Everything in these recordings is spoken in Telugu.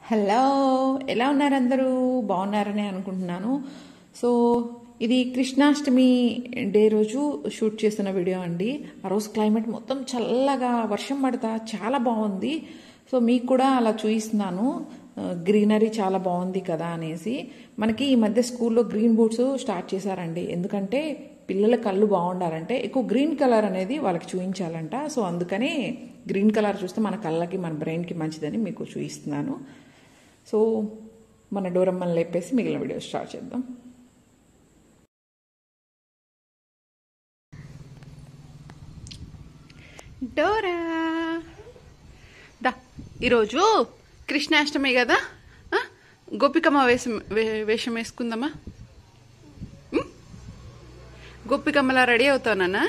హలో ఎలా ఉన్నారు అందరూ బాగున్నారని అనుకుంటున్నాను సో ఇది కృష్ణాష్టమి డే రోజు షూట్ చేస్తున్న వీడియో అండి ఆ రోజు క్లైమేట్ మొత్తం చల్లగా వర్షం పడతా చాలా బాగుంది సో మీకు కూడా అలా చూపిస్తున్నాను గ్రీనరీ చాలా బాగుంది కదా అనేసి మనకి ఈ మధ్య స్కూల్లో గ్రీన్ బోర్డ్స్ స్టార్ట్ చేశారండి ఎందుకంటే పిల్లల కళ్ళు బాగుండాలంటే ఎక్కువ గ్రీన్ కలర్ అనేది వాళ్ళకి చూపించాలంట సో అందుకనే గ్రీన్ కలర్ చూస్తే మన కళ్ళకి మన బ్రెయిన్కి మంచిదని మీకు చూపిస్తున్నాను సో మన డోరమ్మని లేపేసి మిగిలిన వీడియో స్టార్ట్ చేద్దాం డోరా దా ఈరోజు కృష్ణాష్టమి కదా ఆ? గోపికమ్మ వేషం వే- వేషం వేసుకుందామా ఉం? గోపికమ్మలా రెడీ అవుతానా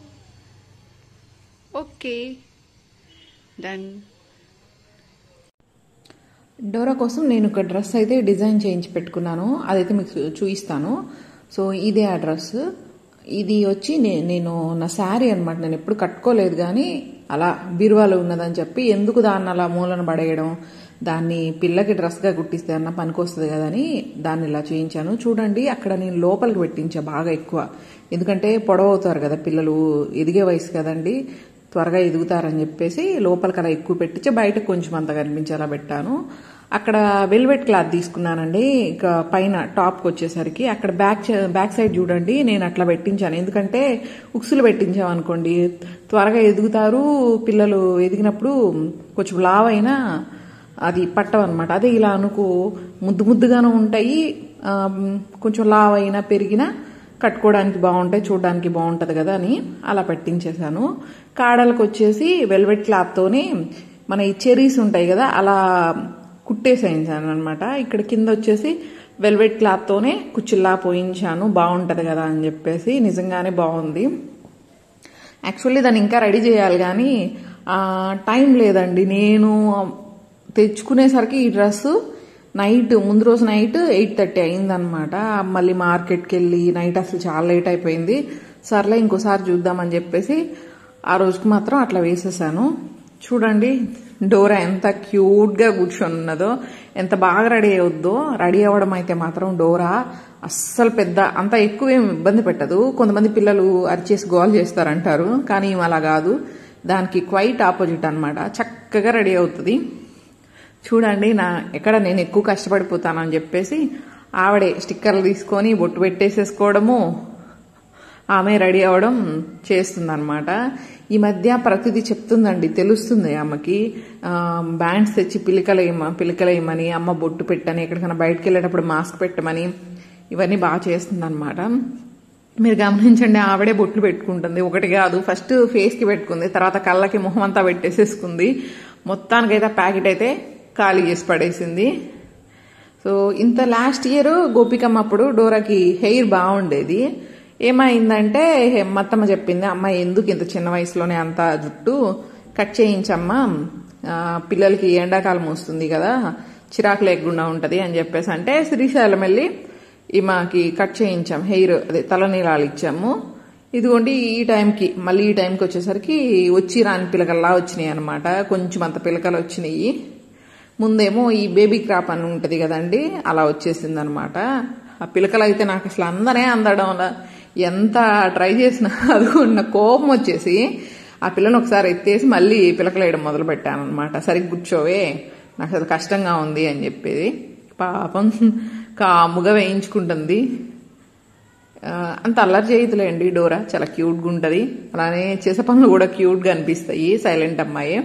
ఓకే డన్ డోరా కోసం నేను ఒక డ్రెస్ అయితే డిజైన్ చేయించి పెట్టుకున్నాను అదైతే మీకు చూ- చూపిస్తాను సో ఇదే ఆ డ్రెస్ ఇది వచ్చి నే- నేను నా శారీ అనమాట నేను ఎప్పుడు కట్టుకోలేదు కానీ అలా బీరువాలో ఉన్నదని చెప్పి ఎందుకు దాన్ని అలా మూలన పడేయడం దాన్ని పిల్లకి డ్రెస్గా కుట్టిస్తే అన్న పనికొస్తుంది కదని దాన్ని ఇలా చేయించాను చూడండి అక్కడ నేను లోపలికి పెట్టించా బాగా ఎక్కువ ఎందుకంటే పొడవు అవుతారు కదా పిల్లలు ఎదిగే వయసు కదండి త్వరగా ఎదుగుతారని చెప్పేసి లోపలికి అలా ఎక్కువ పెట్టించి బయటకు కొంచెం అంత కనిపించేలా పెట్టాను అక్కడ వెల్వెట్ క్లాత్ తీసుకున్నానండి ఇక పైన టాప్కి వచ్చేసరికి అక్కడ బ్యాక్ చే- బ్యాక్ సైడ్ చూడండి నేను అట్లా పెట్టించాను ఎందుకంటే ఉక్సులు పెట్టించాం అనుకోండి త్వరగా ఎదుగుతారు పిల్లలు ఎదిగినప్పుడు కొంచెం లావ్ అయినా అది పట్టవన్నమాట అదే ఇలా అనుకో ముద్దు ముద్దుగాను ఉంటాయి ఆ, కొంచెం లావ్ అయినా పెరిగినా కట్టుకోవడానికి బాగుంటాయి చూడడానికి బాగుంటుంది కదా అని అలా పెట్టించేశాను కాడలకు వచ్చేసి వెల్వెట్ క్లాత్తోనే మన ఈ చెరీస్ ఉంటాయి కదా అలా కుట్టేసేయించాను అనమాట ఇక్కడ కింద వచ్చేసి వెల్వెట్ క్లాత్తోనే కుచ్చిల్లా పోయించాను బాగుంటుంది కదా అని చెప్పేసి నిజంగానే బాగుంది యాక్చువల్లీ దాన్ని ఇంకా రెడీ చేయాలి కానీ ఆ, టైం లేదండి నేను తెచ్చుకునేసరికి ఈ డ్రెస్ నైట్ ముందు రోజు నైట్ ఎయిట్ థర్టీ అయిందనమాట మళ్ళీ మార్కెట్కి వెళ్ళి నైట్ అసలు చాలా లేట్ అయిపోయింది సర్లే ఇంకోసారి చూద్దామని చెప్పేసి ఆ రోజుకి మాత్రం అట్లా వేసేసాను చూడండి డోరా ఎంత క్యూట్గా కూర్చొని ఉన్నదో ఎంత బాగా రెడీ అవుద్దో రెడీ అవ్వడం అయితే మాత్రం డోరా అస్సలు పెద్ద అంత ఎక్కువ ఏం ఇబ్బంది పెట్టదు కొంతమంది పిల్లలు అరిచేసి గోల్ చేస్తారంటారు కానీ ఈమె అలా కాదు దానికి క్వైట్ ఆపోజిట్ అన్నమాట చక్కగా రెడీ అవుతుంది చూడండి నా ఎక్కడ నేను ఎక్కువ కష్టపడిపోతానని చెప్పేసి ఆవిడే స్టిక్కర్లు తీసుకొని బొట్టు పెట్టేసేసుకోవడము ఆమె రెడీ అవ్వడం చేస్తుందన్నమాట ఈ మధ్య ప్రతిదీ చెప్తుందండి తెలుస్తుంది ఆమెకి ఆ, బ్యాండ్స్ తెచ్చి పిలికలేయమ పిలికలేయమని అమ్మ బొట్టు పెట్టని ఎక్కడికైనా బయటకు వెళ్ళేటప్పుడు మాస్క్ పెట్టమని ఇవన్నీ బాగా చేస్తుందన్నమాట మీరు గమనించండి ఆవిడే బొట్లు పెట్టుకుంటుంది ఒకటి కాదు ఫస్ట్ ఫేస్కి పెట్టుకుంది తర్వాత కళ్ళకి మొహం అంతా పెట్టేసేసుకుంది మొత్తానికైతే ప్యాకెట్ అయితే ఖాళీ చేసి పడేసింది సో ఇంత లాస్ట్ ఇయర్ గోపికమ్మ అప్పుడు డోరాకి హెయిర్ బాగుండేది ఏమైందంటే మత్తమ్మ చెప్పింది అమ్మ ఎందుకు ఇంత చిన్న వయసులోనే అంత జుట్టు కట్ చేయించమ్మా ఆ, పిల్లలకి ఎండాకాలం వస్తుంది కదా చిరాకు లేకుండా ఉంటుంది అని చెప్పేసి అంటే శ్రీశైలం వెళ్ళి ఈమెకి కట్ చేయించాం హెయిర్ అదే తలనీలాలు ఇచ్చాము ఇదిగోండి ఈ టైంకి మళ్ళీ ఈ టైంకి వచ్చేసరికి వచ్చి రాని పిలకల్లా వచ్చినాయి అనమాట కొంచెం అంత పిలకలు వచ్చినాయి ముందేమో ఈ బేబీ క్రాప్ అని ఉంటుంది కదండి అలా వచ్చేసింది అనమాట ఆ పిలకలు అయితే నాకు అసలు అందనే అందడం వల్ల ఎంత ట్రై చేసినా అది ఉన్న కోపం వచ్చేసి ఆ పిల్లని ఒకసారి ఎత్తేసి మళ్ళీ పిలకలు వేయడం మొదలు పెట్టాను అనమాట సరిగ్గా కూర్చోవే నాకు అది కష్టంగా ఉంది అని చెప్పేది పాపం కాముగా వేయించుకుంటుంది ఆ, అంత అల్లరి చేయదులేండి డోరా చాలా క్యూట్గా ఉంటుంది అలానే చేసే పనులు కూడా క్యూట్గా అనిపిస్తాయి సైలెంట్ అమ్మాయి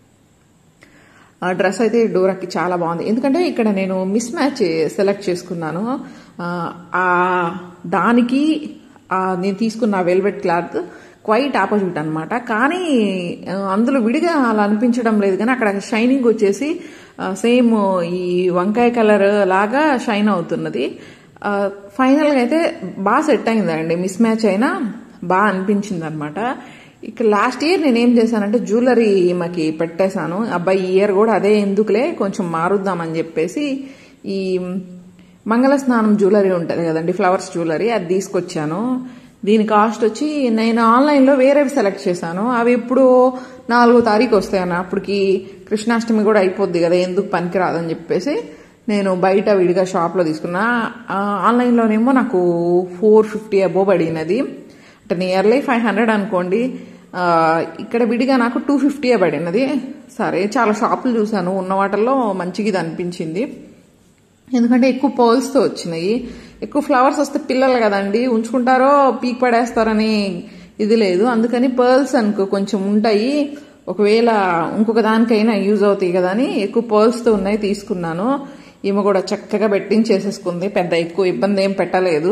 ఆ డ్రెస్ అయితే డోరాకి చాలా బాగుంది ఎందుకంటే ఇక్కడ నేను మిస్ మ్యాచ్ సెలెక్ట్ చేసుకున్నాను ఆ, ఆ దానికి ఆ నేను తీసుకున్న వెల్వెట్ క్లాత్ క్వైట్ ఆపోజిట్ అనమాట కానీ ఆ, అందులో విడిగా అలా అనిపించడం లేదు కానీ అక్కడ షైనింగ్ వచ్చేసి సేమ్ ఈ వంకాయ కలర్ లాగా షైన్ అవుతున్నది ఆ, ఫైనల్గా అయితే బాగా సెట్ అయిందండి మిస్ మ్యాచ్ అయినా బాగా అనిపించింది అనమాట ఇక లాస్ట్ ఇయర్ నేను ఏం చేశానంటే జ్యువెలరీ మాకి పెట్టేశాను అబ్బాయి ఈ ఇయర్ కూడా అదే ఎందుకులే కొంచెం మారుద్దామని చెప్పేసి ఈ మంగళ స్నానం జ్యువెలరీ ఉంటుంది కదండి ఫ్లవర్స్ జ్యువెలరీ అది తీసుకొచ్చాను దీని కాస్ట్ వచ్చి నేను ఆన్లైన్లో వేరేవి సెలెక్ట్ చేశాను అవి ఇప్పుడు నాలుగో తారీఖు వస్తాయన్న అప్పటికి కృష్ణాష్టమి కూడా అయిపోద్ది కదా ఎందుకు పనికిరాదని చెప్పేసి నేను బయట విడిగా షాప్లో తీసుకున్నా ఆ, ఆన్లైన్లోనేమో నాకు ఫోర్ ఫిఫ్టీ అబో పడినది అంటే నియర్లీ ఫైవ్ హండ్రెడ్ అనుకోండి ఆ, ఇక్కడ విడిగా నాకు టూ ఫిఫ్టీ పడినది సరే చాలా షాపులు చూశాను ఉన్న వాటిల్లో మంచిగా ఇది అనిపించింది ఎందుకంటే ఎక్కువ పర్ల్స్తో వచ్చినాయి ఎక్కువ ఫ్లవర్స్ వస్తే పిల్లలు కదండి ఉంచుకుంటారో పీక్ పడేస్తారని ఇది లేదు అందుకని పర్ల్స్ అనుకో కొంచెం ఉంటాయి ఒకవేళ ఇంకొక దానికైనా యూజ్ అవుతాయి కదా అని ఎక్కువ పర్ల్స్తో ఉన్నాయి తీసుకున్నాను ఈమె కూడా చక్కగా పెట్టించేసేసుకుంది పెద్ద ఎక్కువ ఇబ్బంది ఏం పెట్టలేదు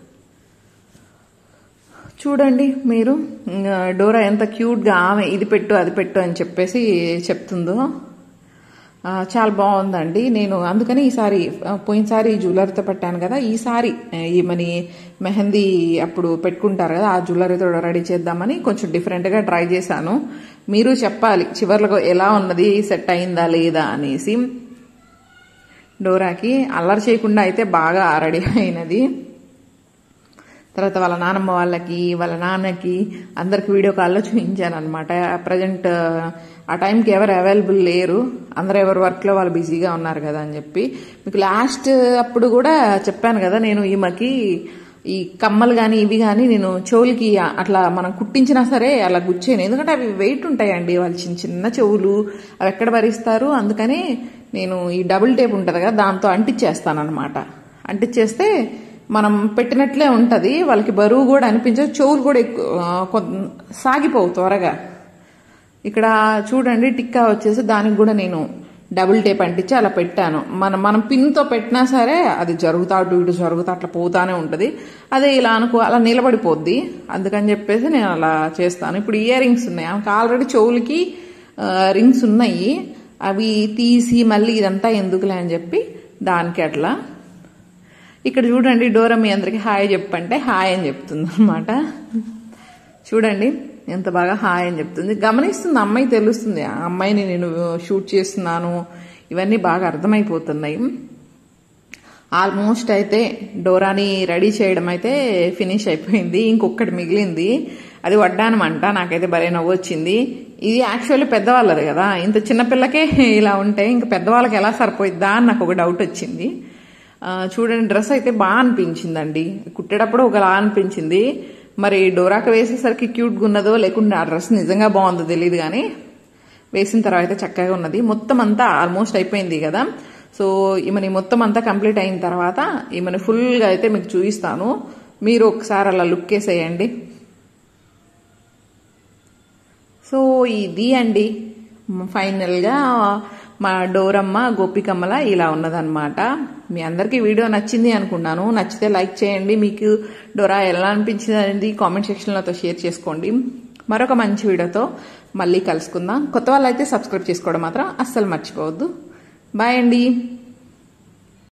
చూడండి మీరు ఇంకా డోరా ఎంత క్యూట్గా ఆమె ఇది పెట్టు అది పెట్టు అని చెప్పేసి చెప్తుందో ఆ, చాలా బాగుందండి నేను అందుకని ఈసారి ఆ, పోయినసారి జ్యువెలరీతో పెట్టాను కదా ఈసారి ఆ, ఈమెని మెహందీ అప్పుడు పెట్టుకుంటారు కదా ఆ జ్యువెలరీతో రెడీ చేద్దామని కొంచెం డిఫరెంట్గా ట్రై చేశాను మీరు చెప్పాలి చివర్లో ఎలా ఉన్నది సెట్ అయిందా లేదా అనేసి డోరాకి అల్లరి చేయకుండా అయితే బాగా రెడీ అయినది తర్వాత వాళ్ళ నానమ్మ వాళ్ళకి వాళ్ళ నాన్నకి అందరికి వీడియో కాల్లో చూపించాను అనమాట ప్రజెంట్ ఆ టైంకి ఎవరు అవైలబుల్ లేరు అందరు ఎవరి వర్క్లో వాళ్ళు బిజీగా ఉన్నారు కదా అని చెప్పి మీకు లాస్ట్ అప్పుడు కూడా చెప్పాను కదా నేను ఈమెకి ఈ కమ్మలు కానీ ఇవి కానీ నేను చెవులకి అట్లా మనం కుట్టించినా సరే అలా గుచ్చాను ఎందుకంటే అవి వెయిట్ ఉంటాయండి వాళ్ళు చిన్న చిన్న చెవులు అవి ఎక్కడ భరిస్తారు అందుకని నేను ఈ డబుల్ టేప్ ఉంటుంది కదా దాంతో అంటించేస్తాను అనమాట అంటించేస్తే మనం పెట్టినట్లే ఉంటుంది వాళ్ళకి బరువు కూడా అనిపించదు చెవులు కూడా ఎక్కువ ఆ, కొన్- సాగిపోవు త్వరగా ఇక్కడ చూడండి టిక్కా వచ్చేసి దానికి కూడా నేను డబుల్ టేప్ అంటించి అలా పెట్టాను మనం మనం పిన్తో పెట్టినా సరే అది జరుగుతా అటు ఇటు జరుగుతా అట్లా పోతానే ఉంటుంది అదే ఇలా అనుకో అలా నిలబడిపోద్ది అందుకని చెప్పేసి నేను అలా చేస్తాను ఇప్పుడు ఇయర్ రింగ్స్ ఉన్నాయి ఆమెకు ఆల్రెడీ చెవులకి రింగ్స్ ఉన్నాయి అవి తీసి మళ్ళీ ఇదంతా ఎందుకులే అని చెప్పి దానికి అట్లా ఇక్కడ చూడండి డోరా మీ అందరికి హాయ్ చెప్పంటే హాయ్ అని చెప్తుంది అనమాట చూడండి ఎంత బాగా హాయ్ అని చెప్తుంది గమనిస్తుంది అమ్మాయి తెలుస్తుంది ఆ అమ్మాయిని నేను షూట్ చేస్తున్నాను ఇవన్నీ బాగా అర్థమైపోతున్నాయి ఆల్మోస్ట్ అయితే డోరాని రెడీ చేయడం అయితే ఫినిష్ అయిపోయింది ఇంకొకటి మిగిలింది అది వడ్డానమంట నాకైతే భలే నవ్వు వచ్చింది ఇది యాక్చువల్లీ పెద్దవాళ్ళది కదా ఇంత చిన్నపిల్లకే ఇలా ఉంటే ఇంకా పెద్దవాళ్ళకి ఎలా సరిపోయిద్దా అని నాకు ఒక డౌట్ వచ్చింది ఆ, చూడండి డ్రెస్ అయితే బాగా అనిపించిందండి కుట్టేటప్పుడు ఒకలా అనిపించింది మరి డోరాకు వేసేసరికి క్యూట్గా ఉన్నదో లేకుండా ఆ డ్రెస్ నిజంగా బాగుందో తెలియదు కానీ వేసిన తర్వాత అయితే చక్కగా ఉన్నది మొత్తం అంతా ఆల్మోస్ట్ అయిపోయింది కదా సో ఈమెని మొత్తం అంతా కంప్లీట్ అయిన తర్వాత ఈమెని ఫుల్గా అయితే మీకు చూపిస్తాను మీరు ఒకసారి అలా లుక్ వేసేయండి సో ఇది అండి ఫైనల్గా మా డోరమ్మ గోపికమ్మల ఇలా ఉన్నదన్నమాట మీ అందరికీ వీడియో నచ్చింది అనుకున్నాను నచ్చితే లైక్ చేయండి మీకు డోరా ఎలా అనిపించింది అనేది కామెంట్ సెక్షన్లో షేర్ చేసుకోండి మరొక మంచి వీడియోతో మళ్ళీ కలుసుకుందాం కొత్త వాళ్ళైతే సబ్స్క్రైబ్ చేసుకోవడం మాత్రం అస్సలు మర్చిపోవద్దు బాయ్ అండి